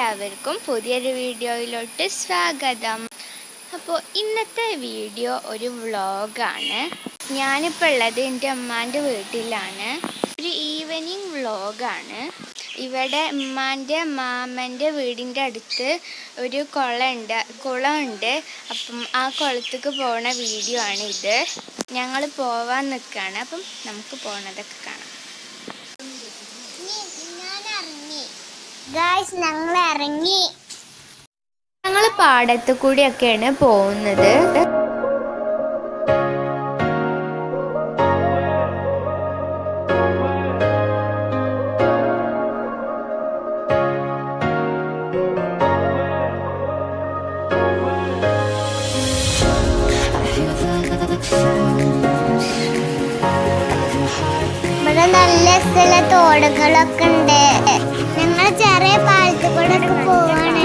എല്ലാവർക്കും പുതിയൊരു വീഡിയോയിലോട്ട് സ്വാഗതം അപ്പോൾ ഇന്നത്തെ വീഡിയോ ഒരു വ്ളോഗാണ് ഞാനിപ്പോൾ ഉള്ളത് എൻ്റെ അമ്മാൻ്റെ വീട്ടിലാണ് ഒരു ഈവനിങ് വ്ളോഗാണ് ഇവിടെ ഉമ്മാൻ്റെ മാമൻ്റെ വീടിൻ്റെ അടുത്ത് ഒരു കുളമുണ്ട് കുളമുണ്ട് അപ്പം ആ കുളത്തേക്ക് പോണ വീഡിയോ ആണ് ഇത് ഞങ്ങൾ പോവാൻ നിൽക്കുകയാണ് അപ്പം നമുക്ക് പോണതൊക്കെ കാണാം ഗായ്സ് ഞങ്ങൾ ഇറങ്ങി ഞങ്ങൾ പാടത്ത് കൂടിയൊക്കെയാണ് പോകുന്നത് ഇവിടെ നല്ല സ്ഥല തോടുകളൊക്കെ ഉണ്ട് ഞങ്ങൾ ചെറിയ പാലത്തിൽ കൂടെ ഒക്കെ പോവാണ്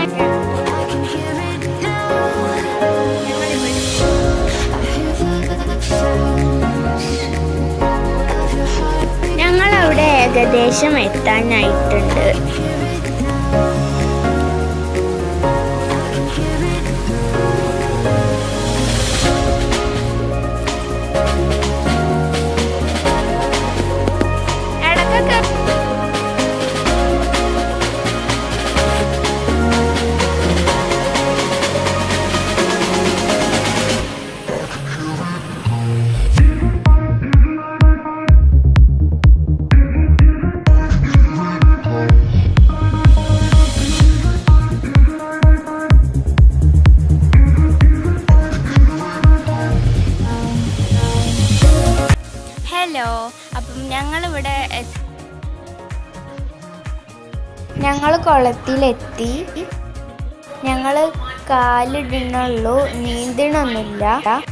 ഞങ്ങൾ അവിടെ ഏകദേശം എത്താനായിട്ടുണ്ട് ഇടക്കൊക്കെ ഹലോ അപ്പം ഞങ്ങളിവിടെ എ- ഞങ്ങൾ കുളത്തിലെത്തി ഞങ്ങൾ കാലിടണുള്ളൂ നീന്തണമൊന്നുമില്ല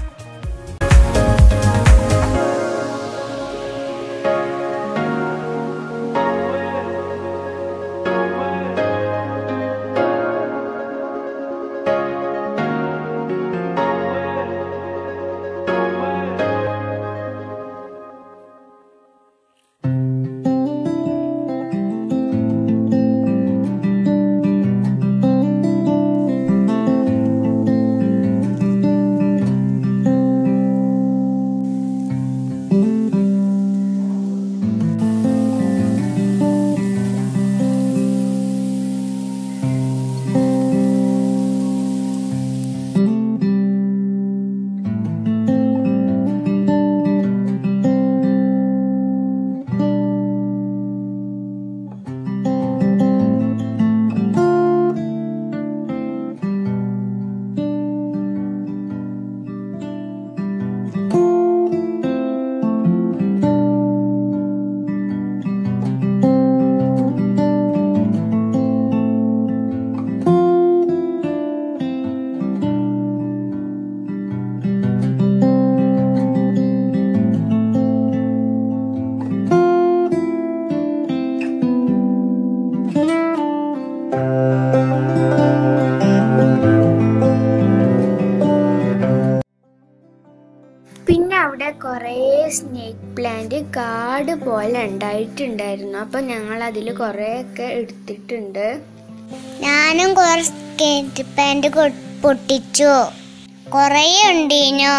പിന്നെ അവിടെ കുറേ സ്നേക്ക് പ്ലാന്റ് കാട് പോലെ ഉണ്ടായിട്ടുണ്ടായിരുന്നു അപ്പം ഞങ്ങൾ അതിൽ കുറേയൊക്കെ എടുത്തിട്ടുണ്ട് ഞാനും കുറേ സ്കേറ്റ് പാൻറ് പൊട്ടിച്ചു കുറേ ഉണ്ടീനോ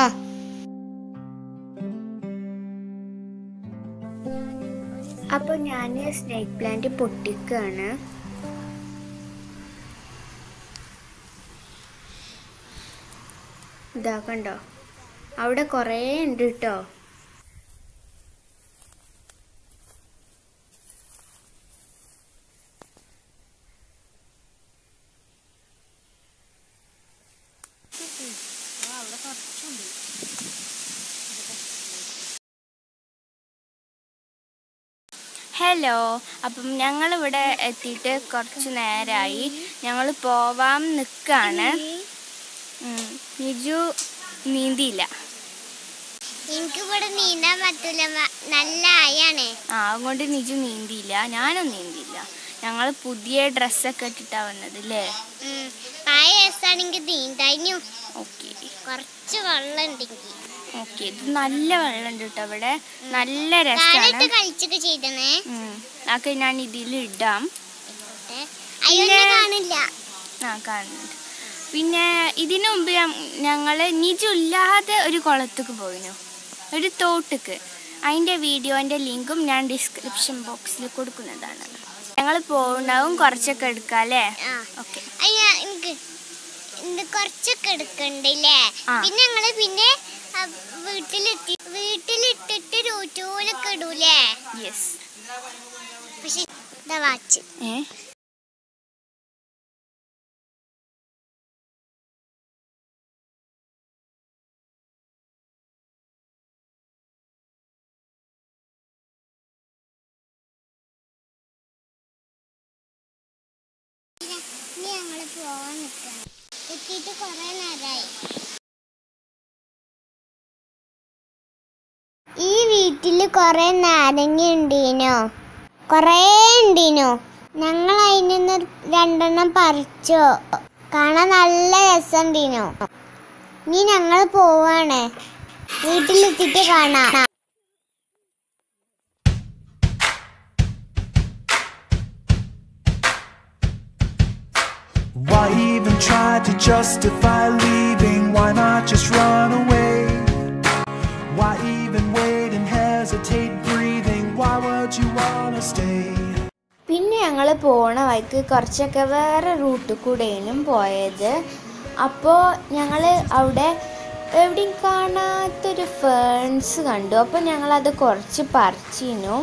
അപ്പോൾ ഞാൻ സ്നേക്ക് പ്ലാന്റ് പൊട്ടിക്കുകയാണ് ഇതാ കണ്ടോ അവിടെ കുറേ ഉണ്ട് കേട്ടോ ഹലോ അപ്പം ഞങ്ങളിവിടെ എത്തിയിട്ട് കുറച്ച് നേരമായി ഞങ്ങൾ പോവാൻ നിൽക്കാണ് നിജു നീന്തിയില്ല എനിക്കിവിടെ നീന്താൻ പറ്റൂല മ- നല്ല ആയാണ് ആ അതുകൊണ്ട് നിജു നീന്തിയില്ല ഞാനും നീന്തിയില്ല ഞങ്ങൾ പുതിയ ഡ്രസ്സൊക്കെ ഇട്ടിട്ടാണ് വന്നത് അല്ലേ പായ രസാണെങ്കിൽ നീന്താനും ഓക്കെ കുറച്ച് വെള്ളം ഉണ്ടെങ്കിൽ ഓക്കെ ഇത് നല്ല വെള്ളമുണ്ട് കേട്ടോ ഇവിടെ നല്ല രസമാണ് കാലിട്ട് കളിച്ചൊക്കെ ചെയ്തണേ അതൊക്കെ ഞാൻ ഇതിൽ ഇടാം ആയിക്കോട്ടെ. അയ്യോ കാണില്ല ആ കാണുന്നുണ്ട് പിന്നെ ഇതിനു മുമ്പ് ഞങ്ങൾ നിജമില്ലാതെ ഒരു കുളത്തേക്ക് പോയിനു ഒരു തോട്ടുക്ക് അതിൻ്റെ വീഡിയോൻ്റെ ലിങ്കും ഞാൻ ഡിസ്ക്രിപ്ഷൻ ബോക്സിൽ കൊടുക്കുന്നതാണ് ഞങ്ങൾ പോകുണ്ടാവും കുറച്ചൊക്കെ എടുക്കാം അല്ലേ ആ. ഓക്കെ അയ്യ എനിക്ക് ഇത് കുറച്ചൊക്കെ എടുക്കണ്ടല്ലേ ആ. പിന്നെ ഞങ്ങള് പിന്നെ ആ, വീട്ടിലെത്തി വീട്ടിലിട്ടിട്ട് റൂറ്റൂലൊക്കെ ഇടൂലേ യെസ് പക്ഷെ ഇതാ വാച്ച് ഏ ഇനി ഞങ്ങള് പോവാൻ നിൽക്കണം എത്തിയിട്ട് കുറെ നേരമായി ഈ വീട്ടില് കുറെ നാരങ്ങ ഉണ്ടീനോ കൊറേ ഉണ്ടീനോ ഞങ്ങൾ അതിൽ നിന്ന് രണ്ടെണ്ണം പറിച്ചോ കാണാൻ നല്ല രസമുണ്ടീനോ ഇനി ഞങ്ങൾ പോവാണ് വീട്ടിലെത്തിയിട്ട് കാണാം Why even try to justify leaving? Why not just run away? Why even wait and hesitate breathing? Why would you wanna stay? പിന്നെ ഞങ്ങൾ പോണ വഴിക്ക് കുറച്ചൊക്കെ വേറെ റൂട്ടിൽ കൂടെയും പോയത് അപ്പോൾ ഞങ്ങൾ അവിടെ എവിടെയും കാണാത്തൊരു ഫേൺസ് കണ്ടു അപ്പോൾ ഞങ്ങളത് കുറച്ച് പറിച്ചിനു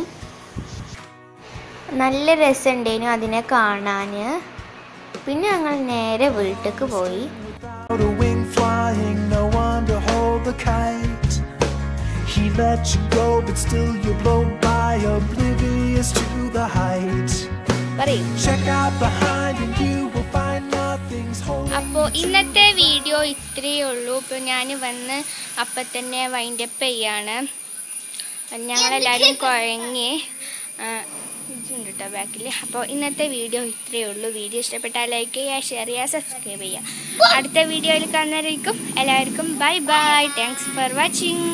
നല്ല രസമുണ്ടേനു അതിനെ കാണാൻ പിന്നെ ഞങ്ങൾ നേരെ വീട്ടിലേക്ക് പോയി Without a wing flying, no one to hold the kite. He let you go, but still you blow by, oblivious to the height. പറയും Check out behind, and you will find nothing's holding. അപ്പോൾ ഇന്നത്തെ video ഇത്രയേ ഉള്ളൂ ഇപ്പോൾ ഞാൻ വന്ന് അപ്പം തന്നെ വൈൻഡപ്പ് ചെയ്യാണ് ഞങ്ങളെല്ലാവരും കുഴങ്ങി ആ, ഇതുണ്ട് കേട്ടോ ബാക്കിൽ അപ്പോൾ ഇന്നത്തെ വീഡിയോ ഇത്രയേ ഉള്ളൂ വീഡിയോ ഇഷ്ടപ്പെട്ടാൽ ലൈക്ക് ചെയ്യുക ഷെയർ ചെയ്യുക സബ്സ്ക്രൈബ് ചെയ്യുക അടുത്ത വീഡിയോയിൽ കാണുന്നവരായിരിക്കും എല്ലാവർക്കും bye bye thanks for watching